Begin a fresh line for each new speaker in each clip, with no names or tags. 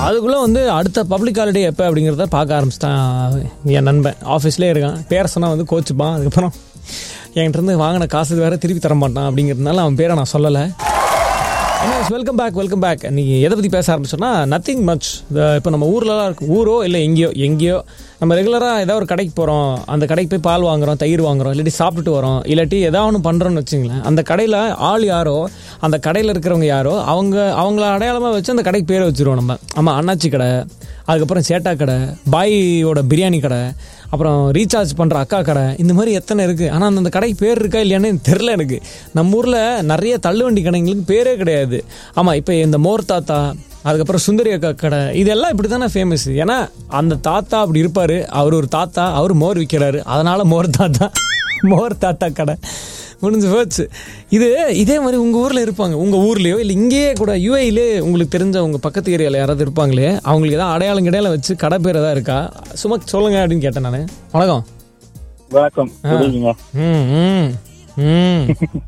அதுக்குள்ளே வந்து அடுத்த பப்ளிக் ஹாலிடே எப்போ அப்படிங்கிறத பார்க்க ஆரம்பிச்சிட்டான் என் நண்பன் ஆஃபீஸ்லேயே இருக்கான் பேர் சொன்னால் வந்து கோச்சுப்பான் அதுக்கப்புறம் என்கிட்ட இருந்து வாங்கின காசு வேற திருப்பி தர மாட்டான் அப்படிங்கிறதுனால அவன் பேரை நான் சொல்லலை வெல்கம் பேக் வெல்கம் பேக் நீங்கள் எதை பற்றி பேச ஆரம்பிச்சோன்னா நத்திங் மச் இப்போ நம்ம ஊர்லலாம் இருக்கு ஊரோ இல்லை எங்கேயோ எங்கேயோ நம்ம ரெகுலராக ஏதாவது ஒரு கடைக்கு போகிறோம் அந்த கடைக்கு போய் பால் வாங்குறோம் தயிர் வாங்குறோம் இல்லாட்டி சாப்பிட்டுட்டு வரோம் இல்லாட்டி ஏதாவது ஒன்று பண்ணுறோன்னு வச்சுங்களேன் அந்த கடையில் ஆள் யாரோ அந்த கடையில் இருக்கிறவங்க யாரோ அவங்க அவங்கள அடையாளமாக வச்சு அந்த கடைக்கு பேரை வச்சுருவோம் நம்ம ஆமாம் அண்ணாச்சி கடை அதுக்கப்புறம் சேட்டா கடை பாயோட பிரியாணி கடை அப்புறம் ரீசார்ஜ் பண்ணுற அக்கா கடை இந்த மாதிரி எத்தனை இருக்குது ஆனால் அந்த கடைக்கு பேர் இருக்கா இல்லையானு தெரில எனக்கு நம்ம ஊரில் நிறைய தள்ளுவண்டி கடைங்களுக்கு பேரே கிடையாது ஆமாம் இப்போ இந்த மோர் தாத்தா அதுக்கப்புறம் சுந்தரி அக்கா கடை இதெல்லாம் இப்படி தானே ஃபேமஸ் ஏன்னா அந்த தாத்தா அப்படி இருப்பார் அவர் ஒரு தாத்தா அவர் மோர் விற்கிறாரு அதனால் மோர் தாத்தா மோர் தாத்தா கடை முடிஞ்சு போச்சு இது இதே மாதிரி உங்கள் ஊரில் இருப்பாங்க உங்கள் ஊர்லேயோ இல்லை இங்கேயே கூட யூஏயிலே உங்களுக்கு தெரிஞ்ச உங்கள் பக்கத்து ஏரியாவில் யாராவது இருப்பாங்களே அவங்களுக்கு ஏதாவது அடையாளம் கிடையால வச்சு கடை பேர் ஏதாவது இருக்கா சும்மா சொல்லுங்க அப்படின்னு கேட்டேன் நான் வணக்கம்
வணக்கம் சொல்லுங்க
ம் ம் ம்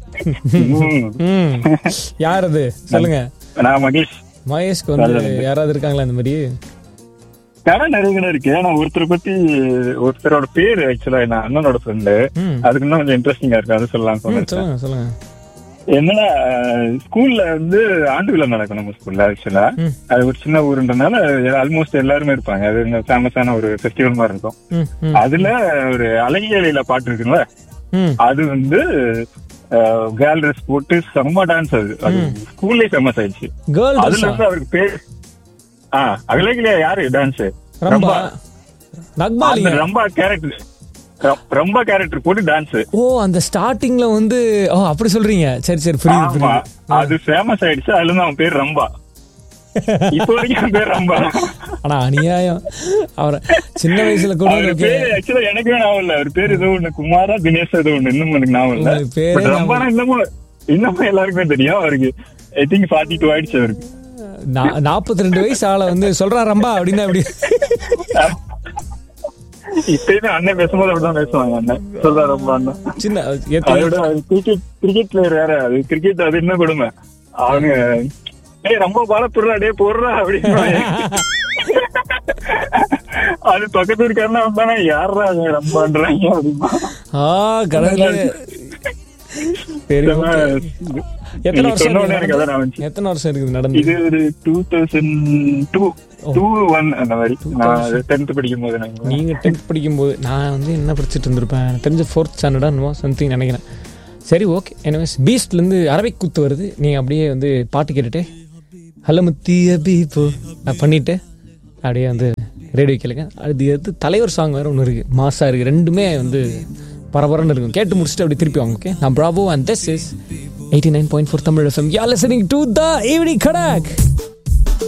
ம் யார் அது சொல்லுங்க
நான் மகேஷ்
மகேஷ்க்கு வந்து யாராவது இருக்காங்களா இந்த மாதிரி
கடை நிறைய கடை இருக்கு நான் ஒருத்தரை பத்தி ஒருத்தரோட பேரு ஆக்சுவலா என்ன அண்ணனோட ஃப்ரெண்டு
ம்
அதுக்கு இன்னும் கொஞ்சம் இன்ட்ரெஸ்டிங்கா இருக்கு அது சொல்லலாம்
ம்,
சொன்னேன்
சொல்லுங்க சொல்லுங்க
என்னன்னா ஸ்கூல்ல வந்து ஆண்டு விழா நடக்கும் நம்ம ஸ்கூல்ல ஆக்சுவலா
ம்.
அது ஒரு சின்ன ஊருன்றனால ஆல்மோஸ்ட் எல்லாருமே இருப்பாங்க அது ஃபேமஸான ஒரு ஃபெஸ்டிவல் மாதிரி இருக்கும்
ம் ம்
அதுல ஒரு அழகியலையில பாட்டு இருக்குல்ல
ம்
அது வந்து கேர்ள் ட்ரெஸ் போட்டு செம்ம டான்ஸ் அது அது ஸ்கூல்லே ஃபேமஸ் ஆயிடுச்சு
கேர்ள்
அதுல இருந்து அவருக்கு பேர் ஆ அகலேகில யாரு டான்ஸ்
ரம்பா நக்பாலிங்க
ரம்பா கேரக்டர் ரொம்ப கேரக்டர் போட்டு டான்ஸ்
ஓ அந்த ஸ்டார்டிங்ல வந்து ஓ அப்படி சொல்றீங்க சரி சரி புரியுது
ஆமா
புரியுது
அது ஃபேமஸ் ஆயிடுச்சு அதுல இருந்து அவன் பேர் ரம்பா இப்போ வரைக்கும் அவன் பேர் ரம்பா
ஆனா அநியாயம் அவரை சின்ன வயசுல கூட
அவர்
ஓகே
பேரு ஆக்சுவலா எனக்குமே ஞாபகம் இல்ல அவர் பேர் ஏதோ ஒண்ணு குமாரா தினேஷ் ஏதோ ஒண்ணு இன்னும் எனக்கு ஞாபகம் இல்ல
உங்களுக்கு பேரே
பட் ரம்பானா இன்னமும் இன்னமும் எல்லாருக்குமே தெரியும் அவருக்கு ஐ திங்க் ஃபார்ட்டி டூ ஆயிடுச்சு அவருக்கு
நாற்பத்தி ரெண்டு வயசு ஆளை வந்து சொல்றா ரம்பா அப்படின்னு அப்படி
இப்பயுமே அண்ணன் பேசும்போது அப்படிதான் பேசுவாங்க அண்ணன் சொல்றா ரொம்ப அண்ணன்
சின்ன எத்தனை-
அதோட கிரிக்கெட் கிரிக்கெட் பிளேயர் வேற அது கிரிக்கெட் அது என்ன கொடுமை அவங்க ஏய் ரொம்ப பால புடுறா டே போடுறா அப்படின்னு அது பக்கத்து இருக்காருன்னா வந்தானே யாரா அவங்க ரொம்பன்றாங்க அப்படிமா
ஆ கடவுளே சரி okay. எத்தனை
நீ
வருஷம்
சொன்ன உடனே
இருக்குது
எனக்கு அதான் ஞாபகம் வந்துச்சு.
நடந்து? எத்தனை வருஷம் இருக்குது நடந்து
இது ஒரு two thousand two two one அந்த மாதிரி நான் டென்த் படிக்கும் போது நான்
நீங்க டென்த் படிக்கும்போது நான் வந்து என்ன படிச்சுட்டு இருந்திருப்பேன் எனக்கு தெரிஞ்ச ஃபோர்த் ஸ்டாண்டர்டா என்னமோ சம்திங் நினைக்கிறேன் சரி ஓகே எனிவேஸ் பீஸ்ட்லேருந்து அரபிக் குத்து வருது நீங்கள் அப்படியே வந்து பாட்டு கேட்டுட்டு ஹலோ முத்திய பீப்போ நான் பண்ணிட்டு அப்படியே வந்து ரேடியோ கேளுங்க அது எடுத்து தலைவர் சாங் வேறு ஒன்று இருக்குது மாசா இருக்குது ரெண்டுமே வந்து பரபரன்னு இருக்கும் கேட்டு முடிச்சுட்டு அப்படி திருப்பி வாங்க ஓகே நான் Bravo and this is eighty nine point four Tamil FM you're listening to the evening கடாக்